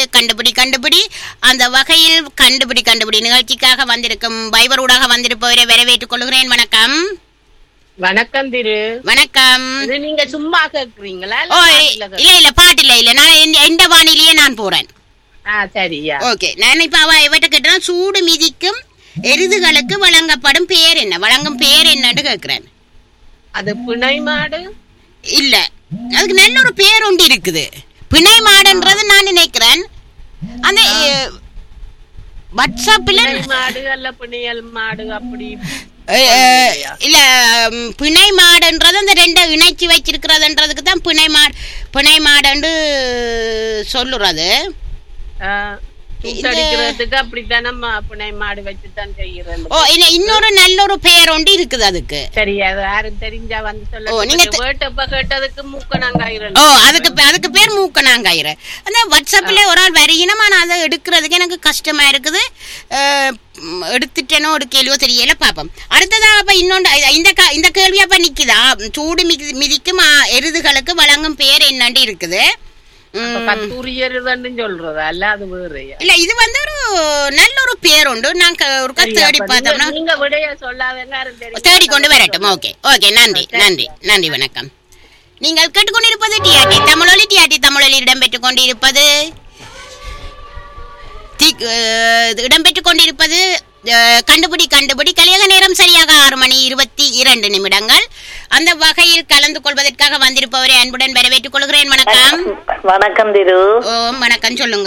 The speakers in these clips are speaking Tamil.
கண்டுபிடி கண்டுபிடி அந்த வகையில் கண்டுபிடி கண்டுபிடி நிகழ்ச்சிக்காக வந்திருக்கும் பைபரூடாக வந்திருப்பவரை வரவேற்றுக் கொள்கிறேன் வணக்கம் வணக்கம் திரு வணக்கம் இது நீங்க சும்மா கேக்குறீங்களா ஓ இல்ல பாட்டுல இல்ல இல்ல பாட்டு இல்ல இல்ல நான் எந்த- எந்த வானிலையே நான் போறேன் கேக்குறீங்களா? ஆ சரியா ஓகே நான் இப்ப அவ இவட்ட கேட்டேன் சூடு மிதிக்கும் எருதுகளுக்கு வழங்கப்படும் பேர் என்ன வழங்கும் பேர் என்னன்னு கேக்குறேன் அது பிணை மாடு இல்ல அதுக்கு நல்ல ஒரு பேர் ஒன்று இருக்குது பிணை மாடுன்றது நான் நினைக்கிறேன் அந்த அஹ், வாட்ஸ்அப்ல பிணை மாடு அல்ல பிணையல் மாடு அப்படி அஹ், அஹ், இல்ல ம், பிணை மாடுன்றது அந்த ரெண்டை இணைச்சி வச்சிருக்கிறதுன்றதுக்கு தான் பிணை மாடு பிணை மாடுன்னு சொல்லுறது ஆ, சுட்டடிக்கிறதுக்கு அப்படித்தானே மா- பிணை மாடு வச்சுதான் செய்யறது ஓ இல்ல இன்னொரு நல்ல ஒரு பெயர் ஒன்று இருக்குது அதுக்கு சரி அது யாரும் தெரிஞ்சா வந்து ஓ, நீங்க சொல்ல தெ- வேட்டப்ப கேட்டதுக்கு மூக்கணாங்காயிரம் ஓ அதுக்கு பே- அதுக்கு பேர் மூக்கணாங்கயிறு அந்த வாட்ஸ்அப்ல ஒரு ஆள் வரையினமா நான் அதை எடுக்கிறதுக்கு எனக்கு கஷ்டமா இருக்குது அஹ், ம், எடுத்துட்டேனோ எடுக்கலையோ தெரியல பாப்போம் அடுத்ததாக அப்ப இன்னொன்று இ- இந்த க- இந்த கேள்வி அப்ப நிக்குதா சூடு மிதி மிதிக்கும் ஆ, எருதுகளுக்கு வழங்கும் பேர் என்னண்டு இருக்குது ம், கத்தூரியருதன்னு சொல்றது அல்ல அது வேறையா இல்ல இது வந்து ஒரு நல்ல ஒரு பேர் உண்டு நான் க- ஒருக்கா சரி, தேடி அப்ப பார்த்தோம்னா நீங்க- நீங்க விடைய சொல்லாதங்க யாரும் தெரியும் தேடி கொண்டு வரட்டும் ஓகே ஓகே நன்றி நன்றி நன்றி வணக்கம் நீங்கள் கேட்டுக்கொண்டிருப்பது டிஆர்டி தமிழொலி டிஆர்டி தமிழொலி இடம்பெற்றுக் கொண்டிருப்பது தி- அஹ், இடம்பெற்றுக் கொண்டிருப்பது அஹ், கண்டுபிடி கண்டுபிடி கலியக நேரம் சரியாக ஆறு மணி இருபத்தி இரண்டு நிமிடங்கள் அந்த வகையில் கலந்து கொள்வதற்காக வந்திருப்பவரை அன்புடன் வரவேற்றுக் கொள்கிறேன் வணக்கம் வணக்கம் திரு ஓம் வணக்கம் சொல்லுங்க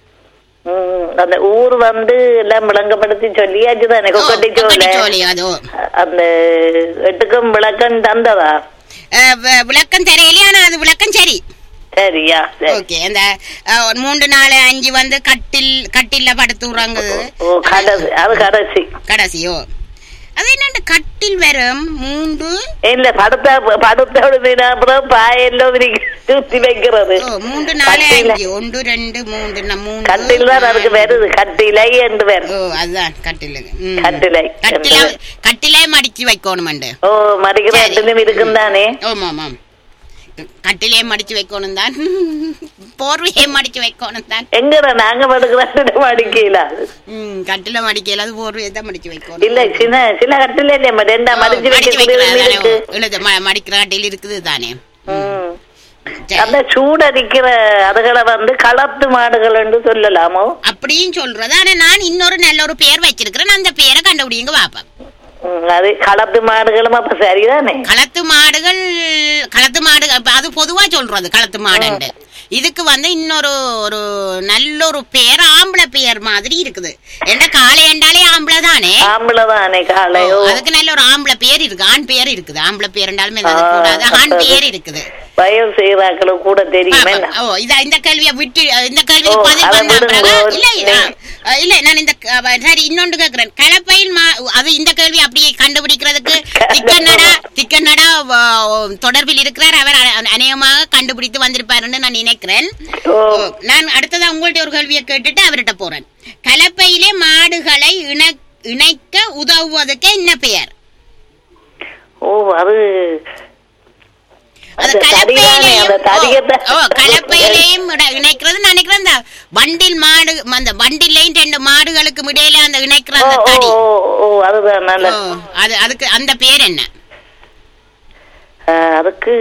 ம், அந்த ஊர் வந்து எல்லாம் விளங்கப்படுத்தி சொல்லியாச்சு தானே ஓ, கொக்கட்டி சோலை கொக்கட்டிச்சோலை, அதோ அந்த எட்டுக்கும் விளக்கம் தந்ததா அஹ், வ- விளக்கம் தெரியலையே ஆனா அது விளக்கம் சரி சரியா சரி. ஓகே அந்த அஹ், ஒரு மூன்று நாலு அஞ்சு வந்து கட்டில் கட்டில்ல படுத்துறாங்க ஓ கடைசி அது கடைசி கடைசியோ அது என்னண்டு கட்டில் வரும் மூன்று இல்ல படுத்த படுத்த விடுதினா அப்புறம் பாயெல்லாம் விரிக்க- சுத்தி வைக்கிறது ஓ, மூன்று நாலு கட்டில. அஞ்சு ஒன்று ரெண்டு மூன்று ந- மூன்று கட்டில் தான் அதுக்கு வருது கட்டிலை என்று ஓ வருது அதுதான் கட்டில் ம். கட்டிலை கட்டில கட்டிலே மடிச்சு வைக்கணுமண்டு ஓ மடிக்கிற சரி. இடத்துலயும் இருக்கும் தானே ஆமா ஆமாம் கட்டிலே மடிச்சு வைக்கணும் தான் போர்வையே மடிச்சு வைக்கணும் தான் எங்கடா நாங்க படுக்கிற மடிக்கல ம் கட்டில மடிக்கல அது போர்வையை தான் மடிச்சு வைக்கணும் இல்ல சின்ன சில கட்டில இல்ல ரெண்டா மடிச்சு மடிச்சு வைக்கிறது இருக்கு வைக்கிற மடிக்கிற கட்டில் இருக்குது தானே ம். சரி. அந்த சூடடிக்கிற அதுகளை வந்து களத்து மாடுகள் என்று சொல்லலாமோ அப்படின்னு சொல்றது ஆனா நான் இன்னொரு நல்ல ஒரு பேர் வச்சிருக்கிறேன் அந்த பேரை கண்டுபிடிங்க பாப்பா ம், அது களத்து மாடுகளும் அப்ப சரிதானே களத்து மாடுகள் களத்து மாடு அப்ப அது பொதுவா சொல்றது களத்து மாடுண்டு இதுக்கு வந்து இன்னொரு ஒரு நல்ல ஒரு பேர் ஆம்பளை பேர் மாதிரி இருக்குது என்ன காளை என்றாலே ஆம்பளை தானே ஆம்பளை தானே காளையோ அதுக்கு நல்ல ஒரு ஆம்பளை பேர் இருக்கு ஆண் பேர் இருக்குது ஆம்பளை பேர் என்றாலுமே அது கூடாது ஆண் பேர் இருக்குது பயம் செய்யறாக்களும் கூட தெரியும் பாப்பா. என்ன ஓ இத இந்த கேள்வியை விட்டு இந்த கேள்விக்கு ஓ, பதில் அதை வந்த விடுங்க. பிறகு இல்ல இல்ல நீங்க- ஆ, இல்ல நான் இந்த க- அவ- சரி இன்னொன்று கேக்குறேன் கலப்பையில் மா அது இந்த கேள்வி அப்படியே கண்டுபிடிக்கிறதுக்கு திக்கன்னடா திக்கன்னடா வ- தொடர்பில் இருக்கிறார் அவர் அ- அநேகமாக கண்டுபிடித்து வந்திருப்பாருன்னு நான் நினைக்கிறேன் ஓ ஓ, நான் அடுத்ததா உங்கள்ட்ட ஒரு கேள்வியை கேட்டுட்டு அவர்கிட்ட போறேன் கலப்பையிலே மாடுகளை இண இணைக்க உதவுவதற்கு என்ன பெயர் ஓ அது அது அந்த தடிதானே அந்த தடியத்தை கலப்பையிலையும் ஓ, ஓ, கலப்பையிலையும் இட- இணைக்கிறது நினைக்கிறேன் அந்த வண்டில் மாடு அந்த வண்டிலையும் ரெண்டு மாடுகளுக்கும் இடையில அந்த இணைக்கிற ஓ அந்த ஓ தடி ஓ, ஓ அதுதான் நல்ல ஓ, அது அதுக்கு அந்த பேர் என்ன ஆ, அதுக்கு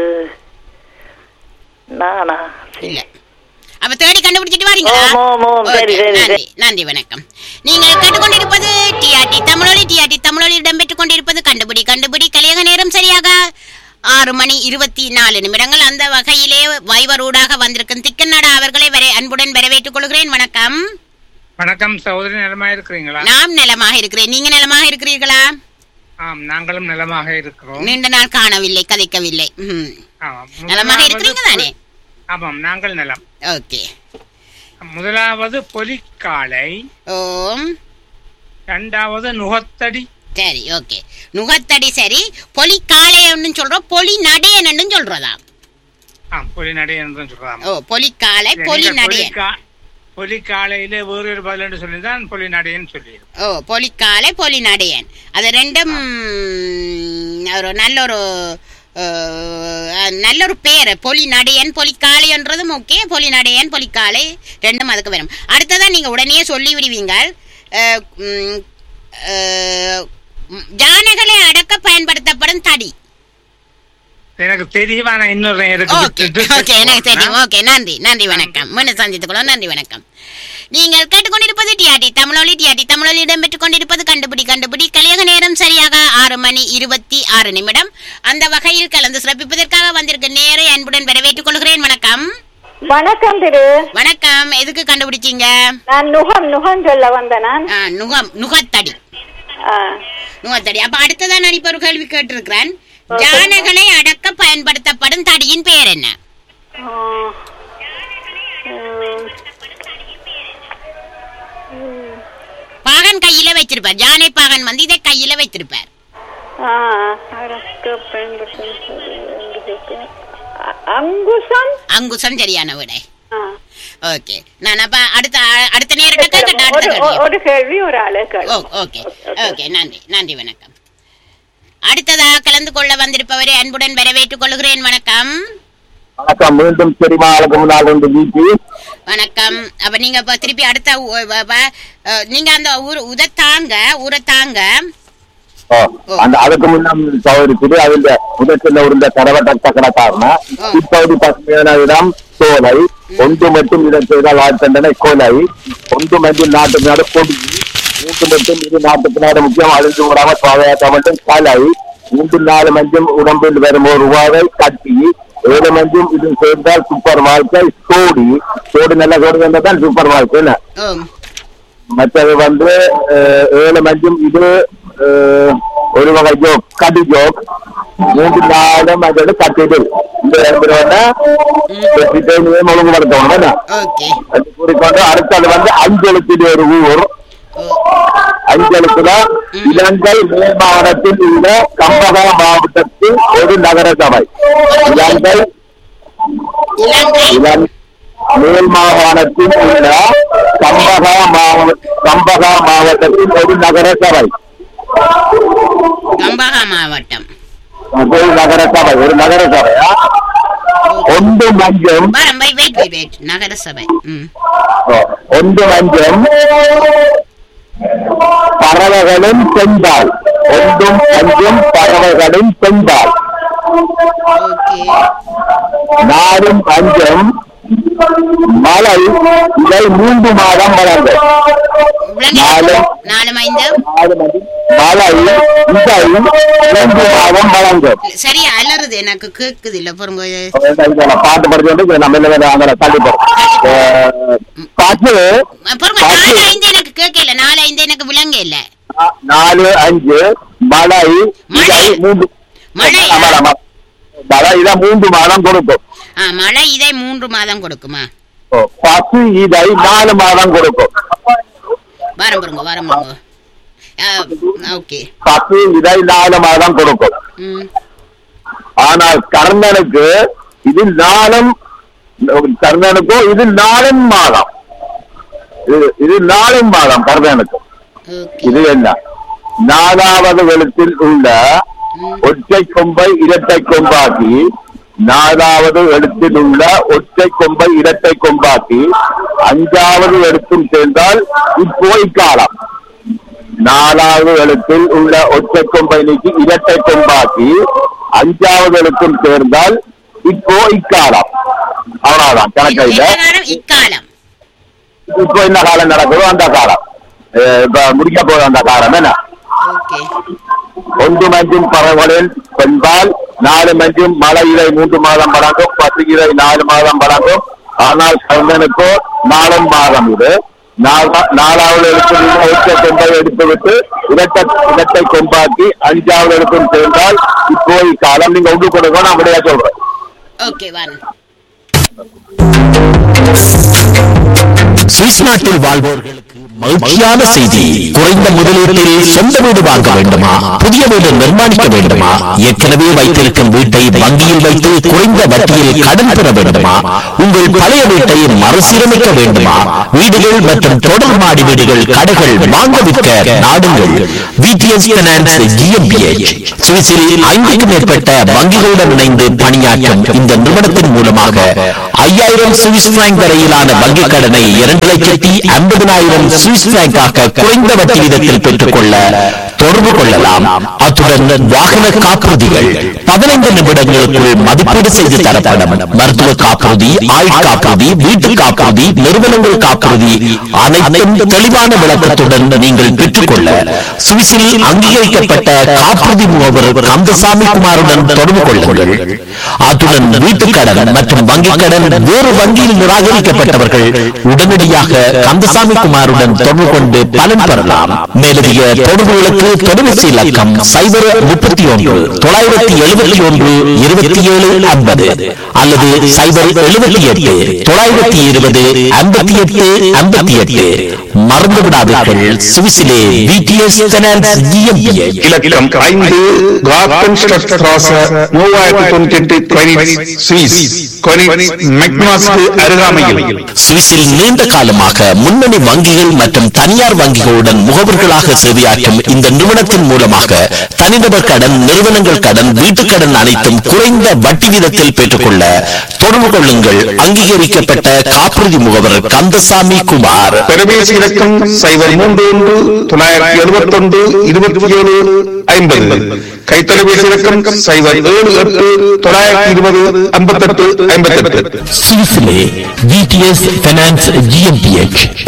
நானா இல்ல அப்ப தேடி கண்டுபிடிச்சிட்டு வரீங்களா ஓ, ஓ, ஓ, சரி, ஓகே, சரி, நன்றி நன்றி வணக்கம் நீங்கள் கேட்டுக்கொண்டிருப்பது டிஆர்டி தமிழொலி டிஆர்டி தமிழொலி இடம்பெற்றுக் கொண்டிருப்பது கண்டுபிடி கண்டுபிடி கலியக நேரம் சரியாக ஆறு மணி இருபத்தி நாலு நிமிடங்கள் அந்த வகையிலே வைவரூடாக வந்திருக்கும் திக்கன்னடா அவர்களை வரை அன்புடன் வரவேற்றுக் கொள்கிறேன் வணக்கம் வணக்கம் சகோதரி நலமா இருக்கிறீங்களா நாம் நலமாக இருக்கிறேன் நீங்க நலமாக இருக்கிறீர்களா ஆம் நாங்களும் நலமாக இருக்கிறோம் நீண்ட நாள் காணவில்லை கதைக்கவில்லை ம். ஆமாம். நலமாக முதலாவது இருக்கிறீங்க தானே ஆமாம் நாங்கள் நலம் ஓகே முதலாவது பொலிக்காலை ஓம் இரண்டாவது நுகத்தடி சரி ஓகே நுகத்தடி சரி பொலி காளையன்னு சொல்றோம் பொலி நடையன்னு சொல்றதா ஆ பொலி நடை என்று சொல்றாங்க ஓ பொலி காளை பொலி நடையன் பொலிக்காலையில வேறு ஒரு பதில் என்று சொல்லிதான் பொலி நடைன்னு சொல்லியிருக்கோம் ஓ பொலி காளை பொலி நடையன் அது ரெண்டும் ம், ஒரு நல்ல ஒரு அஹ், நல்ல ஒரு பேர் பொலி நடையன் பொலிக்காளைன்றதும் ஓகே பொலி நடையன் பொலிக்காளை ரெண்டும் அதுக்கு வரும் அடுத்ததான் நீங்க உடனே சொல்லி விடுவீங்க அஹ், ம், அஹ், ம், யானைகளை அடக்க பயன்படுத்தப்படும் தடி எனக்கு தெரியுமா நான் இன்னொரு ஓகே ஓகே எனக்கு தெரியும் ஓகே நன்றி நன்றி வணக்கம் மீண்டும் சந்தித்துக்கொள்ளும் நன்றி வணக்கம் நீங்கள் கேட்டுக்கொண்டிருப்பது டிஆர்டி தமிழொலி டிஆர்டி தமிழொலி இடம்பெற்றுக் கொண்டிருப்பது கண்டுபிடி கண்டுபிடி கலியக நேரம் சரியாக ஆறு மணி இருபத்தி ஆறு நிமிடம் அந்த வகையில் கலந்து சிறப்பிப்பதற்காக வந்திருக்க நேரை அன்புடன் வரவேற்றுக் கொள்கிறேன் வணக்கம் வணக்கம் திரு வணக்கம் எதுக்கு கண்டுபிடிச்சீங்க நான் நுகம் நுகம் சொல்ல வந்தேன் நான் ஆ, நுகம் நுகத்தடி ஆ, நுகத்தடி அப்ப அடுத்ததான் நான் இப்ப ஒரு கேள்வி கேட்டிருக்கிறேன் யானைகளை அடக்க பயன்படுத்தப்படும் தடியின் பெயர் என்ன ஆ, ம், பாகன் கையில வச்சிருப்பார் யானை பாகன் வந்து இதை கையில வைத்திருப்பார் ஆ, அடக்க பயன்படுத்தும் சொல்லி எங்க இருக்கு? அ- அங்குசம் அங்குசம் சரியான விடை ஆ. ஓகே நான் அப்ப அடுத்த அடுத்த நேரத்தை கேட்கட்டா அடுத்த ஒரு- கேள்வி ஒரு கேள்வி ஒரு ஆளு கேள்வி ஓ ஓகே ஓகே நன்றி நன்றி வணக்கம் அடுத்ததாக கலந்து கொள்ள வந்திருப்பவரை அன்புடன் வரவேற்றுக் கொள்கிறேன் வணக்கம் வணக்கம் மீண்டும் பெருமாளுக்கு முன்னால் வந்து வீட்டு வணக்கம் அப்ப நீங்க இப்ப திருப்பி அடுத்த ஊ- வ- வ- அஹ், நீங்க அந்த ஊர் உத தாங்க ஊரை தாங்க அந்த அதுக்கு முன்னம் தவறுக்குது அதில் முதற்சில இருந்த தரவட்ட சக்கரக்காரன இப்போது பசுமையான இடம் சோலை ஒன்று மட்டும் இடம் செய்தால் ஆழ்த்தண்டனை கோலை ஒன்று மட்டும் நாட்டுக்கு நாடு கொடி மூன்று மட்டும் இது நாட்டுக்கு நாடு முக்கியம் அழிந்து விடாம பாதுகாக்க மட்டும் கலை மூன்று நாலு மஞ்சும் உடம்பில் வரும் ஒரு ரூபாவை கட்டி ஏழு மஞ்சும் இது சேர்ந்தால் சூப்பர் வாழ்க்கை சோடி சோடி நல்ல சோடி வந்தால் தான் சூப்பர் வாழ்க்கை என்ன ஓ மற்றது வந்து அஹ், ஏழு மஞ்சும் இது அஹ், ஒரு வகை ஜோக் கடி ஜோக் மூன்று நாளும் அதோட கட்டிடு இந்த ரெண்டு ஒழுங்குபடுத்தணும் என்ன? ஓகே அது கூறிக்கொண்டு அடுத்தது வந்து அஞ்சலுக்கு ஒரு ஊர் ஓ அஞ்சலுக்குல இலங்கை மேல் மாவட்டத்தில் உள்ள கம்பகா மாவட்டத்தில் ஒரு நகர சபை இலங்கை இலங்கை இளம் மேல் மாகாணத்தில் உள்ள கம்பகா மாவட்ட கம்பகா மாவட்டத்தில் ஒரு நகர சபை கம்பகா மாவட்டம் ஒரு நகர சபை ஒரு நகர சபையா ஒன்று மஞ்சம் வரம் வை வெயிட் வெயிட் வெயிட் நகர சபை ம் ஒன்று மஞ்சம் பறவைகளும் பெண்பால் ஒன்றும் மஞ்சம் பறவைகளும் பெண்பால் ஓகே நாடும் அஞ்சம் மழை இதை மூன்று மாதம் வளர்ந்தது விளங்கி நாலு ஐந்து நாலு மணி மழை இதை மூன்று மாதம் வளர்ந்தது சரியா அலறுது எனக்கு கேக்குது இல்ல பொறுங்க பாட்டு படிச்சு நம்ம என்ன அந்த தள்ளி போறோம் பாட்டு பொறுங்க நாலு ஐந்து எனக்கு கேட்கல நாலு ஐந்து எனக்கு விளங்க இல்ல நாலு அஞ்சு மழை இதை மூன்று மழை ஆமா, ஆமா. மழை இதை மூன்று மாதம் கொடுக்கும் ஆ மழை இதை மூன்று மாதம் கொடுக்குமா ஓ, பசு இதை நாலு மாதம் கொடுக்கும் வாரம் பொறுங்க வாரம் பொறுங்க ஓகே பசு இதை நாலு மாதம் கொடுக்கும் ம் ஆனால் கர்ணனுக்கு இது நாளும் கர்ணனுக்கும் இது நாலும் மாதம் இது- இது நாலும் மாதம் கர்ணனுக்கு ஓகே இது என்ன நாலாவது எழுத்தில் உள்ள ஒற்றை கொம்பை இரட்டை கொம்பாக்கி நாலாவது எழுத்தில் உள்ள ஒற்றை கொம்பை இரட்டை கொம்பாக்கி அஞ்சாவது எழுத்தும் சேர்ந்தால் இப்போ இக்காலம் நாலாவது எழுத்தில் உள்ள ஒற்றை கொம்பை நீக்கி இரட்டை கொம்பாக்கி அஞ்சாவது எழுத்தும் சேர்ந்தால் இப்போ இக்காலம் அவ்வளவுதான் கணக்கு இந்த இல்லை காலம் இக்காலம் இப்போ என்ன காலம் நடக்குதோ அந்த காலம் அஹ் இப்ப முடிக்க போகுது அந்த காலம் என்ன ஓகே ஒன்று மஞ்சும் பறவைகளில் பெண்பால் நாலு மஞ்சும் மழை இலை மூன்று மாதம் வழங்கும் பத்து இலை நாலு மாதம் வழங்கும் ஆனால் கந்தனுக்கோ நாலும் மாதம் இது நாலா- நாலாவது எழுத்து ஒற்றை கொம்பை எடுத்துவிட்டு இரட்டை இரட்டை கொம்பாக்கி அஞ்சாவது எழுத்தும் சேர்ந்தால் இப்போ இக்காலம் நீங்க உண்டு கொடுங்க நான் விடையா சொல்றேன் ஓகே வாங்க சுவிஸ் நாட்டில் வாழ்வோர்களுக்கு மகிழ்ச்சியான செய்தி குறைந்த முதலீட்டில் சொந்த வீடு வாங்க வேண்டுமா புதிய வீடு நிர்மாணிக்க வேண்டுமா ஏற்கனவே வைத்திருக்கும் வீட்டை வங்கியில் வைத்து குறைந்த வட்டியில் கடன் பெற வேண்டுமா உங்கள் பழைய வீட்டை மறுசீரமைக்க வேண்டுமா வீடுகள் மற்றும் தொடர் மாடி வீடுகள் கடைகள் வாங்க விற்க நாடுங்கள் விடிஎஸ் பைனான்ஸ் ஜிஎம்பிஎச் சுவிஸில் ஐந்துக்கும் மேற்பட்ட வங்கிகளுடன் இணைந்து பணியாற்றும் இந்த நிறுவனத்தின் மூலமாக ஐயாயிரம் சுவிஸ் பிராங்க் வரையிலான வங்கிக் கடனை இரண்டு லட்சத்தி ஐம்பதனாயிரம் சுவிஸ் பிராங்காக குறைந்த வட்டி வீதத்தில் பெற்றுக்கொள்ள தொடர்பு கொள்ளலாம் அத்துடன் வாகன காப்புறுதிகள் பதினைந்து நிமிடங்களுக்குள் மதிப்பீடு செய்து தரப்படும் மருத்துவ காப்புறுதி ஆயுள் காப்புறுதி வீட்டு காப்புறுதி நிறுவனங்கள் காப்புறுதி அனைத்தும் தெளிவான விளக்கத்துடன் நீங்கள் பெற்றுக்கொள்ள சுவிஸில் அங்கீகரிக்கப்பட்ட காப்புறுதி முகவர் கந்தசாமி குமாருடன் தொடர்பு கொள்ளுங்கள் அத்துடன் வீட்டுக் கடன் மற்றும் வங்கிக் கடன் வேறு வங்கியில் நிராகரிக்கப்பட்டவர்கள் உடனடியாக கந்தசாமி குமாருடன் தொடர்பு கொண்டு பலன் பெறலாம் மேலதிக தொடர்புகளுக்கு தொலைபேசி இலக்கம் சைபர் முப்பத்தி ஒன்று தொள்ளாயிரத்தி எழுபத்தி ஒன்று இருபத்தி ஏழு ஐம்பது அல்லது சைபர் எழுபத்தி எட்டு தொள்ளாயிரத்தி இருபது ஐம்பத்தி எட்டு ஐம்பத்தி எட்டு மறந்து விடாதீர்கள் சுவிசிலே விடிஎஸ் பைனான்ஸ் GmbH. இலக்கம் ஐந்து கார்டன் ஸ்ட்ராச மூவாயிரத்தி தொண்ணூத்தி எட்டு கொனிட்ஸ் சுவிஸ் கொனிட்ஸ் மெக்னாஸ்க்கு அருகாமையில் சுவிஸில் நீண்ட காலமாக முன்னணி வங்கிகள் மற்றும் தனியார் வங்கிகளுடன் முகவர்களாக சேவையாற்றும் இந்த நிறுவனத்தின் மூலமாக தனிநபர் கடன் நிறுவனங்கள் கடன் வீட்டுக் கடன் அனைத்தும் குறைந்த வட்டி வீதத்தில் பெற்றுக்கொள்ள தொடர்பு கொள்ளுங்கள் அங்கீகரிக்கப்பட்ட காப்புறுதி முகவர் கந்தசாமி குமார் தொலைபேசி இலக்கம் சைபர் மூன்று ஒன்று தொள்ளாயிரத்தி எழுபத்தி ஒன்று இருபத்தி ஏழு ஐம்பது கைத்தொலைபேசி இலக்கம் சைபர் ஏழு எட்டு தொள்ளாயிரத்தி இருபது ஐம்பத்தெட்டு ஐம்பத்தெட்டு சுவிஸிலே விடிஎஸ் பைனான்ஸ் ஜிஎம்பிஎச்